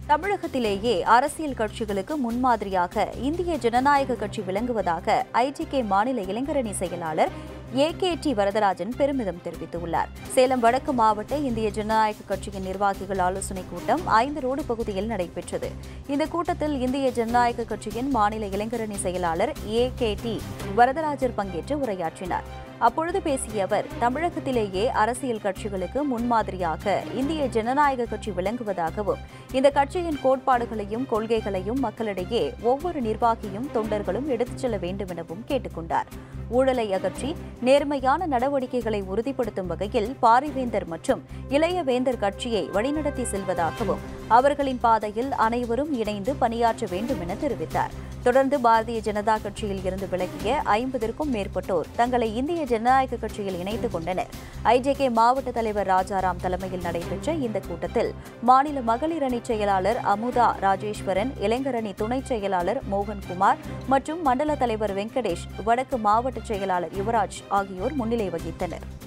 தமிழகத்திலேயே அரசியல் கட்சிகளுக்கு முன்மாதிரியாக இந்திய ஜனநாயக கட்சி விளங்குவதாக ஐடிகே மாநில இளைஞரணி செயலாளர் ஏ கே டி வரதராஜன் பெருமிதம் தெரிவித்துள்ளார் சேலம் வடக்கு மாவட்ட இந்திய ஜனநாயக கட்சியின் நிர்வாகிகள் ஆலோசனைக் கூட்டம் ஐந்து ரோடு பகுதியில் நடைபெற்றது இந்த கூட்டத்தில் இந்திய ஜனநாயக கட்சியின் மாநில இளைஞரணி செயலாளர் ஏ கே டி வரதராஜர் பங்கேற்று உரையாற்றினார் அப்பொழுது பேசிய அவர் தமிழகத்திலேயே அரசியல் கட்சிகளுக்கு முன்மாதிரியாக இந்திய ஜனநாயக கட்சி விளங்குவதாகவும் இந்த கட்சியின் கோட்பாடுகளையும் கொள்கைகளையும் மக்களிடையே ஒவ்வொரு நிர்வாகியும் தொண்டர்களும் எடுத்துச் செல்ல வேண்டும் எனவும் கேட்டுக்கொண்டார் ஊழலை அகற்றி நேர்மையான நடவடிக்கைகளை உறுதிப்படுத்தும் வகையில் பாரிவேந்தர் மற்றும் இளைய வேந்தர் கட்சியை வழிநடத்தி செல்வதாகவும் அவர்களின் பாதையில் அனைவரும் இணைந்து பணியாற்ற வேண்டும் என தெரிவித்தார் தொடர்ந்து பாரதிய ஜனதா கட்சியில் இருந்து விலகிய ஐம்பதற்கும் மேற்பட்டோர் தங்களை இந்திய ஜனநாயக கட்சியில் இணைத்துக் கொண்டனர் ஐஜேகே மாவட்ட தலைவர் ராஜாராம் தலைமையில் நடைபெற்ற இந்த கூட்டத்தில் மாநில மகளிர் அணி செயலாளர் அமுதா ராஜேஸ்வரன் இளைஞரணி துணைச் செயலாளர் மோகன்குமார் மற்றும் மண்டல தலைவர் வெங்கடேஷ் வடக்கு மாவட்ட செயலாளர் யுவராஜ் ஆகியோர் முன்னிலை வகித்தனர்